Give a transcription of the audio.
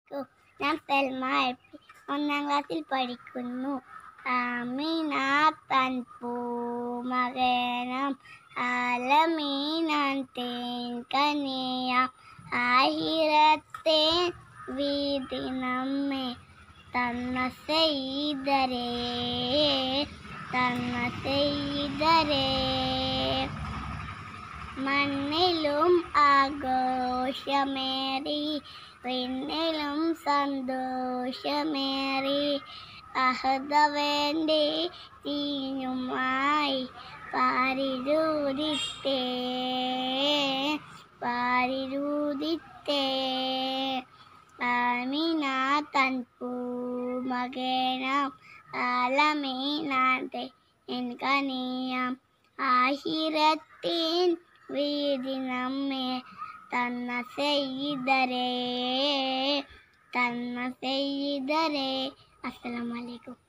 ഞാൻ സെൽമ എപ്പി ഒന്നാം ക്ലാസ്സിൽ പഠിക്കുന്നു ആമീന തൻ പൂമകനം ആലമീനാൻ തേൻ കനിയാം ആയിരത്തെ വീതി നമ്മെ തന്ന സെയ്തരേ തന്ന സെയ്തരേ മണ്ണിലും ആഘോഷമേറി വിണ്ണിലും സന്തോഷമേറി അഹദവേണ്ടി തീഞ്ഞുമായി പാരിരൂതിത്തേ പാരിരൂതിത്തേ ആമിന തൻ പൂമകനം ആലമീനാതെ എൻ കനിയാം ആഹിരത്തിൻ വീതി നമ്മെ തന്ന സെയ്തരേ തന്ന സെയ്തരേ അസ്സലാമു അലൈക്കും